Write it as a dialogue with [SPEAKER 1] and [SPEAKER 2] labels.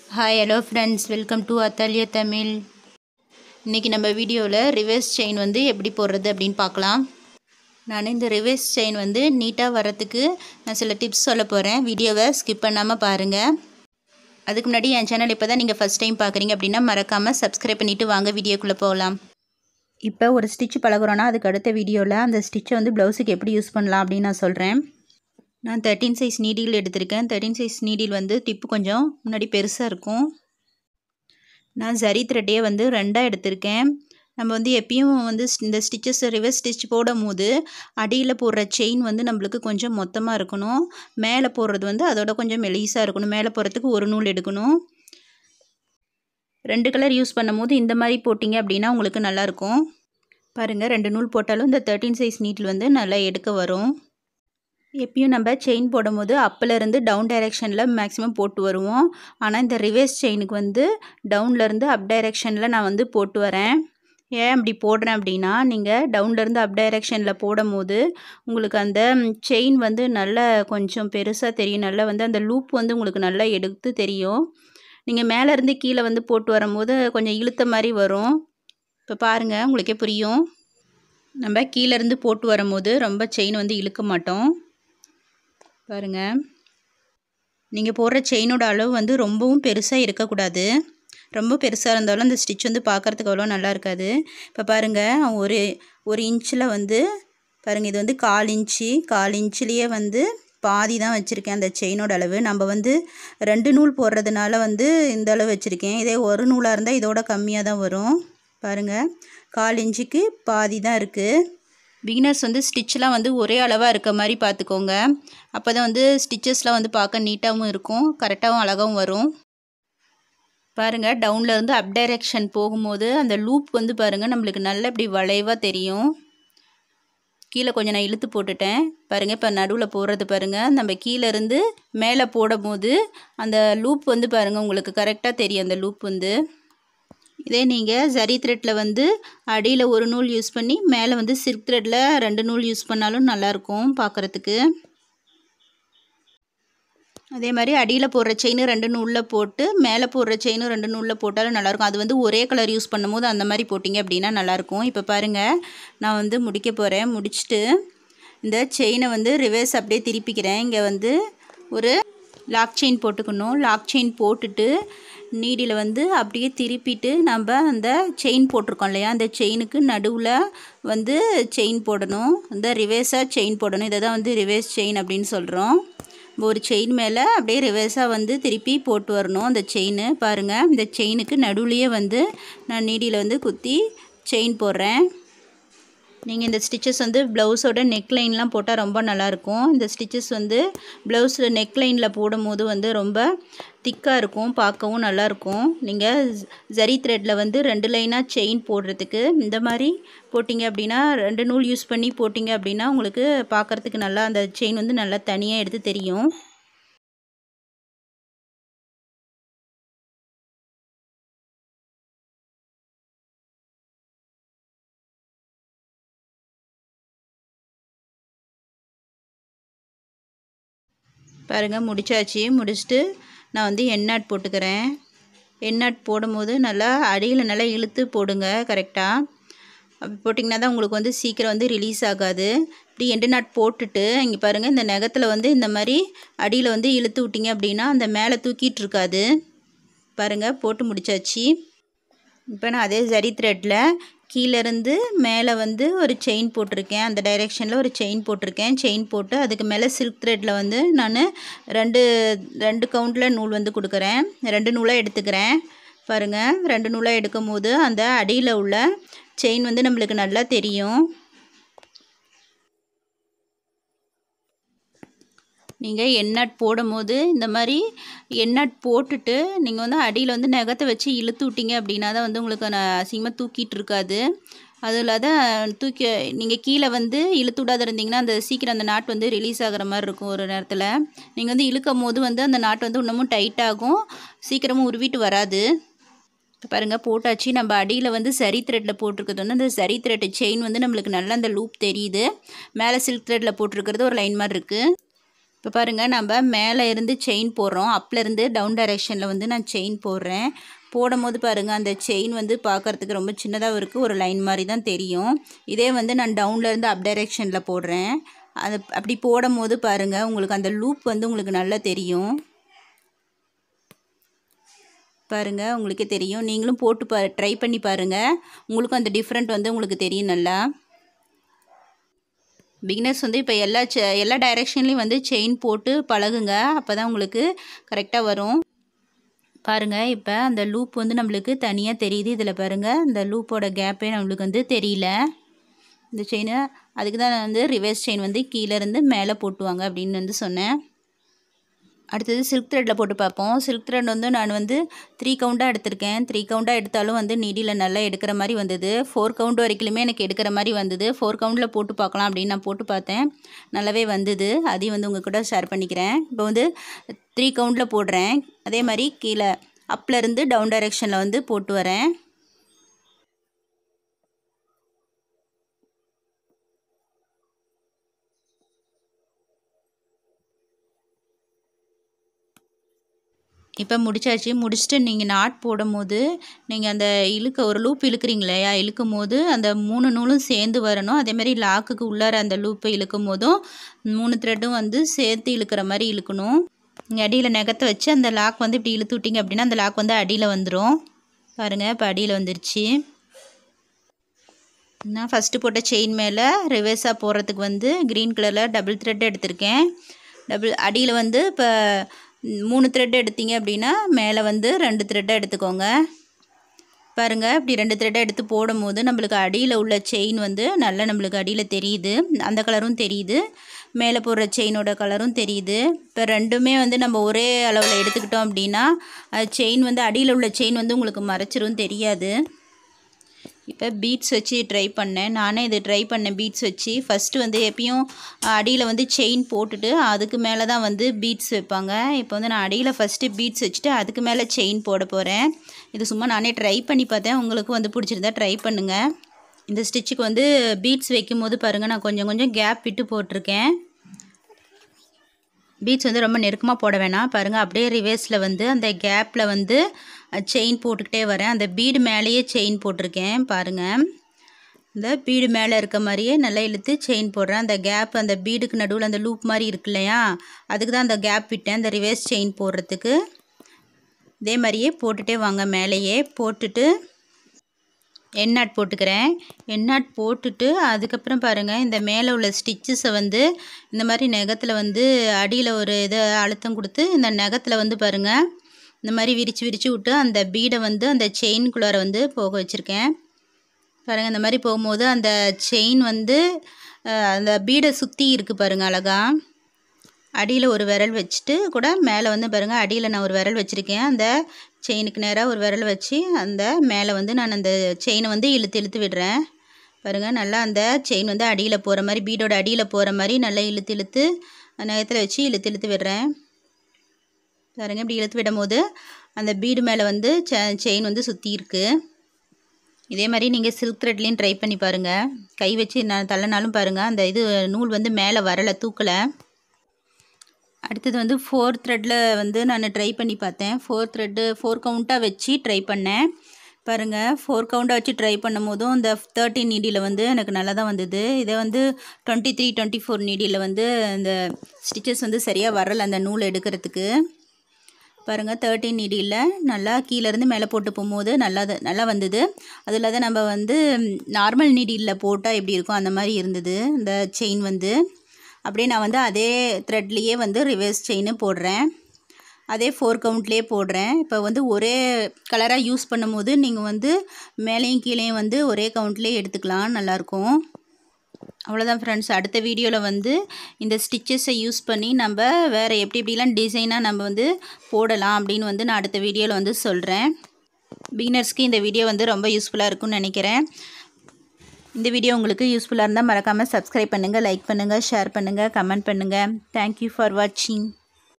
[SPEAKER 1] hi hello friends welcome to அத்தாலிய தமிழ் இன்றைக்கி நம்ம வீடியோவில் ரிவர்ஸ் செயின் வந்து எப்படி போடுறது அப்படின்னு பார்க்கலாம் நான் இந்த ரிவர்ஸ் செயின் வந்து நீட்டாக வரத்துக்கு நான் சில டிப்ஸ் சொல்ல போகிறேன் வீடியோவை ஸ்கிப் பண்ணாமல் பாருங்கள் அதுக்கு முன்னாடி என் சேனல் இப்போ தான் நீங்கள் ஃபஸ்ட் டைம் பார்க்குறீங்க அப்படின்னா மறக்காமல் சப்ஸ்கிரைப் பண்ணிவிட்டு வாங்க வீடியோக்குள்ளே போகலாம் இப்போ ஒரு ஸ்டிச் பழகுறோன்னா அதுக்கு அடுத்த வீடியோவில் அந்த ஸ்டிச்சை வந்து ப்ளவுஸுக்கு எப்படி யூஸ் பண்ணலாம் அப்படின்னு நான் சொல்கிறேன் நான் தேர்ட்டின் சைஸ் நீடில் எடுத்திருக்கேன் தேர்ட்டின் சைஸ் நீடில் வந்து டிப்பு கொஞ்சம் முன்னாடி பெருசாக இருக்கும் நான் ஜரி த்ரெட்டையே வந்து ரெண்டாக எடுத்திருக்கேன் நம்ம வந்து எப்பயும் வந்து இந்த ஸ்டிச்சஸ் ரிவர்ஸ் ஸ்டிச் போடும் போது அடியில் போடுற செயின் வந்து நம்மளுக்கு கொஞ்சம் மொத்தமாக இருக்கணும் மேலே போடுறது வந்து அதோட கொஞ்சம் மெலிசாக இருக்கணும் மேலே போடுறதுக்கு ஒரு நூல் எடுக்கணும் ரெண்டு கலர் யூஸ் பண்ணும்போது இந்த மாதிரி போட்டிங்க அப்படின்னா உங்களுக்கு நல்லாயிருக்கும் பாருங்கள் ரெண்டு நூல் போட்டாலும் இந்த தேர்ட்டின் சைஸ் நீட்டில் வந்து நல்லா எடுக்க வரும் எப்பயும் நம்ம செயின் போடும்போது அப்பிலேருந்து டவுன் டைரெக்ஷனில் மேக்ஸிமம் போட்டு வருவோம் ஆனால் இந்த ரிவர்ஸ் செயினுக்கு வந்து டவுன்லேருந்து அப் டைரெக்ஷனில் நான் வந்து போட்டு வரேன் ஏன் அப்படி போடுறேன் அப்படின்னா நீங்கள் டவுன்லேருந்து அப் டைரெக்ஷனில் போடும் போது உங்களுக்கு அந்த செயின் வந்து நல்லா கொஞ்சம் பெருசாக தெரியும் நல்லா வந்து அந்த லூப் வந்து உங்களுக்கு நல்லா எடுத்து தெரியும் நீங்கள் மேலேருந்து கீழே வந்து போட்டு வரும்போது கொஞ்சம் இழுத்த மாதிரி வரும் இப்போ பாருங்கள் உங்களுக்கே புரியும் நம்ம கீழேருந்து போட்டு வரும்போது ரொம்ப செயின் வந்து இழுக்க மாட்டோம் பாருங்கள் நீங்கள் போடுற செயினோட அளவு வந்து ரொம்பவும் பெருசாக இருக்கக்கூடாது ரொம்ப பெருசாக இருந்தாலும் அந்த ஸ்டிச் வந்து பார்க்குறதுக்கு அவ்வளோ நல்லா இருக்காது இப்போ பாருங்கள் ஒரு ஒரு இன்ச்சில் வந்து பாருங்கள் இது வந்து கால் இன்ச்சு கால் இன்ச்சிலேயே வந்து பாதி தான் வச்சுருக்கேன் அந்த செயினோட அளவு நம்ம வந்து ரெண்டு நூல் போடுறதுனால வந்து இந்த அளவு வச்சுருக்கேன் இதே ஒரு நூலாக இருந்தால் இதோட கம்மியாக தான் வரும் பாருங்கள் கால் இன்ச்சுக்கு பாதி தான் இருக்குது பிகினர்ஸ் வந்து ஸ்டிச்லாம் வந்து ஒரே அளவாக இருக்க மாதிரி பார்த்துக்கோங்க அப்போ தான் வந்து ஸ்டிச்சஸ்லாம் வந்து பார்க்க நீட்டாகவும் இருக்கும் கரெக்டாகவும் அழகாகவும் வரும் பாருங்கள் டவுன்லேருந்து அப் டைரெக்ஷன் போகும்போது அந்த லூப் வந்து பாருங்கள் நம்மளுக்கு நல்ல இப்படி வளைவாக தெரியும் கீழே கொஞ்சம் நான் இழுத்து போட்டுட்டேன் பாருங்கள் இப்போ நடுவில் போடுறது பாருங்கள் நம்ம கீழேருந்து மேலே போடும் போது அந்த லூப் வந்து பாருங்கள் உங்களுக்கு கரெக்டாக தெரியும் அந்த லூப் வந்து இதே நீங்கள் ஜரி த்ரெட்டில் வந்து அடியில் ஒரு நூல் யூஸ் பண்ணி மேலே வந்து சில்க் த்ரெட்டில் ரெண்டு நூல் யூஸ் பண்ணாலும் நல்லாயிருக்கும் பார்க்குறதுக்கு அதே மாதிரி அடியில் போடுற செயின் ரெண்டு நூலில் போட்டு மேலே போடுற செயினும் ரெண்டு நூலில் போட்டாலும் நல்லாயிருக்கும் அது வந்து ஒரே கலர் யூஸ் பண்ணும்போது அந்த மாதிரி போட்டிங்க அப்படின்னா நல்லாயிருக்கும் இப்போ பாருங்கள் நான் வந்து முடிக்க போகிறேன் முடிச்சுட்டு இந்த செயினை வந்து ரிவர்ஸ் அப்படியே திருப்பிக்கிறேன் இங்கே வந்து ஒரு லாக் செயின் போட்டுக்கணும் லாக் செயின் போட்டுட்டு நீடியில் வந்து அப்படியே திருப்பிட்டு நம்ம அந்த செயின் போட்டிருக்கோம் இல்லையா அந்த செயினுக்கு நடுவில் வந்து செயின் போடணும் இந்த ரிவர்ஸாக செயின் போடணும் இதை தான் வந்து ரிவர்ஸ் செயின் அப்படின்னு சொல்கிறோம் ஒரு செயின் மேலே அப்படியே ரிவர்ஸாக வந்து திருப்பி போட்டு வரணும் அந்த செயின் பாருங்கள் இந்த செயினுக்கு நடுவுலையே வந்து நான் நீடியில் வந்து குத்தி செயின் போடுறேன் நீங்கள் இந்த ஸ்டிச்சஸ் வந்து ப்ளவுஸோட நெக்லைன்லாம் போட்டால் ரொம்ப நல்லாயிருக்கும் இந்த ஸ்டிச்சஸ் வந்து ப்ளவுஸில் நெக்லைனில் போடும்போது வந்து ரொம்ப திக்காக இருக்கும் பார்க்கவும் நல்லாயிருக்கும் நீங்கள் ஜரி த்ரெட்டில் வந்து ரெண்டு லைனாக செயின் போடுறதுக்கு இந்த மாதிரி போட்டிங்க அப்படின்னா ரெண்டு நூல் யூஸ் பண்ணி போட்டிங்க அப்படின்னா உங்களுக்கு பார்க்குறதுக்கு நல்லா அந்த செயின் வந்து நல்லா தனியாக எடுத்து தெரியும் பாருங்கள் முடிச்சாச்சு முடிச்சுட்டு நான் வந்து எண்ணாட் போட்டுக்கிறேன் எண்ணாட் போடும்போது நல்லா அடியில் நல்லா இழுத்து போடுங்க கரெக்டாக அப்படி போட்டிங்கன்னா தான் உங்களுக்கு வந்து சீக்கிரம் வந்து ரிலீஸ் ஆகாது இப்படி எண்டு நாட் போட்டுட்டு இங்கே பாருங்கள் இந்த நகத்தில் வந்து இந்த மாதிரி அடியில் வந்து இழுத்து விட்டிங்க அப்படின்னா அந்த மேலே தூக்கிட்டு இருக்காது பாருங்கள் போட்டு முடிச்சாச்சு இப்போ நான் அதே ஜரி த்ரெட்டில் கீழேருந்து மேலே வந்து ஒரு செயின் போட்டிருக்கேன் அந்த டைரெக்ஷனில் ஒரு செயின் போட்டிருக்கேன் செயின் போட்டு அதுக்கு மேலே சில்க் த்ரெட்டில் வந்து நான் ரெண்டு ரெண்டு கவுண்டில் நூல் வந்து கொடுக்குறேன் ரெண்டு நூலாக எடுத்துக்கிறேன் பாருங்கள் ரெண்டு நூலாக எடுக்கும் போது அந்த அடியில் உள்ள செயின் வந்து நம்மளுக்கு நல்லா தெரியும் நீங்கள் எண்ணாட் போடும்போது இந்த மாதிரி எண்ணாட் போட்டுட்டு நீங்கள் வந்து அடியில் வந்து நகத்தை வச்சு இழுத்து விட்டீங்க அப்படின்னா தான் வந்து உங்களுக்கு அசிங்கமாக தூக்கிட்டு இருக்காது அது இல்லாத தூக்கி நீங்கள் கீழே வந்து இழுத்து விடாத இருந்தீங்கன்னா அந்த சீக்கிரம் அந்த நாட் வந்து ரிலீஸ் ஆகிற மாதிரி இருக்கும் ஒரு நேரத்தில் நீங்கள் வந்து இழுக்கும் போது வந்து அந்த நாட் வந்து இன்னமும் டைட்டாகும் சீக்கிரமும் உருவிட்டு வராது பாருங்கள் போட்டாச்சு நம்ம அடியில் வந்து சரி த்ரெட்டில் போட்டிருக்கிறது வந்து அந்த சரி த்ரெட்டு செயின் வந்து நம்மளுக்கு நல்லா அந்த லூப் தெரியுது மேலே சில்க் த்ரெட்டில் போட்டிருக்கிறது ஒரு லைன் மாதிரி இருக்குது இப்போ பாருங்கள் நம்ம மேலே இருந்து செயின் போடுறோம் அப்லேருந்து டவுன் டைரெக்ஷனில் வந்து நான் செயின் போடுறேன் போடும் போது பாருங்கள் அந்த செயின் வந்து பார்க்குறதுக்கு ரொம்ப சின்னதாக இருக்குது ஒரு லைன் மாதிரி தான் தெரியும் இதே வந்து நான் டவுன்லேருந்து அப் டைரெக்ஷனில் போடுறேன் அது அப்படி போடும் போது பாருங்கள் உங்களுக்கு அந்த லூப் வந்து உங்களுக்கு நல்லா தெரியும் பாருங்கள் உங்களுக்கே தெரியும் நீங்களும் போட்டு பா ட்ரை பண்ணி பாருங்கள் உங்களுக்கும் அந்த டிஃப்ரெண்ட் வந்து உங்களுக்கு தெரியும் நல்லா பிகினர்ஸ் வந்து இப்போ எல்லா செ எல்லா டைரெக்ஷன்லேயும் வந்து செயின் போட்டு பழகுங்க அப்போ தான் உங்களுக்கு கரெக்டாக வரும் பாருங்கள் இப்போ அந்த லூப் வந்து நம்மளுக்கு தனியாக தெரியுது இதில் பாருங்கள் இந்த லூப்போட கேப்பே நம்மளுக்கு வந்து தெரியல இந்த செயினை அதுக்கு தான் நான் வந்து ரிவர்ஸ் செயின் வந்து கீழேருந்து மேலே போட்டுவாங்க அப்படின்னு வந்து சொன்னேன் அடுத்தது சில்க் த்ரெட்டில் போட்டு பார்ப்போம் சில்க் த்ரெட் வந்து நான் வந்து த்ரீ கவுண்டாக எடுத்திருக்கேன் த்ரீ கவுண்டாக எடுத்தாலும் வந்து நீடியில் நல்லா எடுக்கிற மாதிரி வந்தது ஃபோர் கவுண்ட் வரைக்குமே எனக்கு எடுக்கிற மாதிரி வந்தது ஃபோர் கவுண்டில் போட்டு பார்க்கலாம் அப்படின்னு நான் போட்டு பார்த்தேன் நல்லாவே வந்தது அதையும் வந்து உங்கள் கூட ஷேர் பண்ணிக்கிறேன் இப்போ வந்து த்ரீ கவுண்டில் போடுறேன் அதே மாதிரி கீழே அப்லேருந்து டவுன் டைரெக்ஷனில் வந்து போட்டு வரேன் இப்போ முடிச்சாச்சு முடிச்சுட்டு நீங்கள் நாட் போடும் போது நீங்கள் அந்த இழுக்க ஒரு லூப் இழுக்கிறீங்க இல்லையா இழுக்கும் போது அந்த மூணு நூலும் சேர்ந்து வரணும் அதேமாதிரி லாக்குக்கு உள்ளார அந்த லூப்பை இழுக்கும் போதும் மூணு த்ரெட்டும் வந்து சேர்த்து இழுக்கிற மாதிரி இழுக்கணும் நீங்கள் அடியில் நகத்தை வச்சு அந்த லாக் வந்து இப்படி இழுத்து விட்டீங்க அப்படின்னா அந்த லாக் வந்து அடியில் வந்துடும் பாருங்கள் இப்போ அடியில் வந்துருச்சு நான் ஃபஸ்ட்டு போட்ட செயின் மேலே ரிவர்ஸாக போடுறதுக்கு வந்து க்ரீன் கலரில் டபுள் த்ரெட் எடுத்திருக்கேன் டபுள் அடியில் வந்து இப்போ மூணு த்ரெட் எடுத்தீங்க அப்படின்னா மேலே வந்து ரெண்டு த்ரெட்டை எடுத்துக்கோங்க பாருங்கள் இப்படி ரெண்டு த்ரெட்டை எடுத்து போடும் போது நம்மளுக்கு அடியில் உள்ள செயின் வந்து நல்லா நம்மளுக்கு அடியில் தெரியுது அந்த கலரும் தெரியுது மேலே போடுற செயினோட கலரும் தெரியுது இப்போ ரெண்டுமே வந்து நம்ம ஒரே அளவில் எடுத்துக்கிட்டோம் அப்படின்னா அது செயின் வந்து அடியில் உள்ள செயின் வந்து உங்களுக்கு மறைச்சிரும் தெரியாது இப்போ பீட்ஸ் வச்சு ட்ரை பண்ணேன் நானே இது ட்ரை பண்ணேன் பீட்ஸ் வச்சு ஃபஸ்ட்டு வந்து எப்பயும் அடியில் வந்து செயின் போட்டுட்டு அதுக்கு மேலே தான் வந்து பீட்ஸ் வைப்பாங்க இப்போ வந்து நான் அடியில் ஃபஸ்ட்டு பீட்ஸ் வச்சுட்டு அதுக்கு மேலே செயின் போட போகிறேன் இது சும்மா நானே ட்ரை பண்ணி பார்த்தேன் உங்களுக்கு வந்து பிடிச்சிருந்தா ட்ரை பண்ணுங்கள் இந்த ஸ்டிச்சுக்கு வந்து பீட்ஸ் வைக்கும் போது பாருங்கள் நான் கொஞ்சம் கொஞ்சம் கேப் விட்டு போட்டிருக்கேன் பீட்ஸ் வந்து ரொம்ப நெருக்கமாக போட வேணாம் பாருங்கள் அப்படியே ரிவேர்ஸில் வந்து அந்த கேப்பில் வந்து செயின் போட்டுக்கிட்டே வரேன் அந்த பீடு மேலேயே செயின் போட்டிருக்கேன் பாருங்கள் இந்த பீடு மேலே இருக்க மாதிரியே நல்லா இழுத்து செயின் போடுறேன் அந்த கேப் அந்த பீடுக்கு நடுவில் அந்த லூப் மாதிரி இருக்கு இல்லையா அதுக்கு தான் அந்த கேப் விட்டேன் அந்த ரிவேர்ஸ் செயின் போடுறதுக்கு இதே மாதிரியே போட்டுகிட்டே வாங்க மேலேயே போட்டுட்டு எண்ணாட் போட்டுக்கிறேன் எண்ணாட் போட்டுட்டு அதுக்கப்புறம் பாருங்கள் இந்த மேலே உள்ள ஸ்டிச்சஸை வந்து இந்த மாதிரி நகத்தில் வந்து அடியில் ஒரு இதை அழுத்தம் கொடுத்து இந்த நகத்தில் வந்து பாருங்கள் இந்த மாதிரி விரித்து விரித்து விட்டு அந்த பீடை வந்து அந்த செயின்குள்ளார வந்து போக வச்சுருக்கேன் பாருங்கள் இந்த மாதிரி போகும்போது அந்த செயின் வந்து அந்த பீடை சுற்றி இருக்குது பாருங்கள் அழகாக அடியில் ஒரு விரல் வச்சுட்டு கூட மேலே வந்து பாருங்கள் அடியில் நான் ஒரு விரல் வச்சுருக்கேன் அந்த செயினுக்கு நேராக ஒரு விரல் வச்சு அந்த மேலே வந்து நான் அந்த செயினை வந்து இழுத்து இழுத்து விடுறேன் பாருங்கள் நல்லா அந்த செயின் வந்து அடியில் போகிற மாதிரி பீடோட அடியில் போகிற மாதிரி நல்லா இழுத்து இழுத்து நகத்தில் வச்சு இழுத்து இழுத்து விடுறேன் பாருங்கள் இப்படி இழுத்து விடும் போது அந்த பீடு மேலே வந்து செயின் வந்து சுற்றி இருக்குது இதே மாதிரி நீங்கள் சில்க் த்ரெட்லேயும் ட்ரை பண்ணி பாருங்கள் கை வச்சு நான் தள்ளனாலும் பாருங்கள் அந்த இது நூல் வந்து மேலே வரலை தூக்கலை அடுத்தது வந்து ஃபோர் த்ரெட்டில் வந்து நான் ட்ரை பண்ணி பார்த்தேன் ஃபோர் த்ரெட்டு ஃபோர் கவுண்ட்டாக வச்சு ட்ரை பண்ணேன் பாருங்கள் ஃபோர் கவுண்டாக வச்சு ட்ரை பண்ணும் போதும் இந்த தேர்ட்டின் நீடியில் வந்து எனக்கு நல்லா தான் வந்தது இதை வந்து டுவெண்ட்டி த்ரீ டுவெண்ட்டி ஃபோர் நீடியில் வந்து இந்த ஸ்டிச்சஸ் வந்து சரியாக வரலை அந்த நூல் எடுக்கிறதுக்கு பாருங்கள் தேர்ட்டின் நீடியில் நல்லா கீழேருந்து மேலே போட்டு போகும்போது நல்லா நல்லா வந்தது அது இல்லாத நம்ம வந்து நார்மல் நீடியில் போட்டால் எப்படி இருக்கும் அந்த மாதிரி இருந்தது இந்த செயின் வந்து அப்படியே நான் வந்து அதே த்ரெட்லேயே வந்து ரிவர்ஸ் செயின் போடுறேன் அதே ஃபோர் கவுண்ட்லேயே போடுறேன் இப்போ வந்து ஒரே கலராக யூஸ் பண்ணும்போது நீங்கள் வந்து மேலேயும் கீழேயும் வந்து ஒரே கவுண்ட்லேயே எடுத்துக்கலாம் நல்லாயிருக்கும் அவ்வளோதான் ஃப்ரெண்ட்ஸ் அடுத்த வீடியோவில் வந்து இந்த ஸ்டிச்சஸை யூஸ் பண்ணி நம்ம வேறு எப்படி எப்படிலாம் டிசைனாக நம்ம வந்து போடலாம் அப்படின்னு வந்து நான் அடுத்த வீடியோவில் வந்து சொல்கிறேன் பிகினர்ஸ்க்கு இந்த வீடியோ வந்து ரொம்ப யூஸ்ஃபுல்லாக இருக்கும்னு நினைக்கிறேன் இந்த வீடியோ உங்களுக்கு யூஸ்ஃபுல்லாக இருந்தால் மறக்காமல் சப்ஸ்கிரைப் பண்ணுங்கள் லைக் பண்ணுங்கள் ஷேர் பண்ணுங்கள் கமெண்ட் பண்ணுங்கள் தேங்க்யூ ஃபார் வாட்சிங்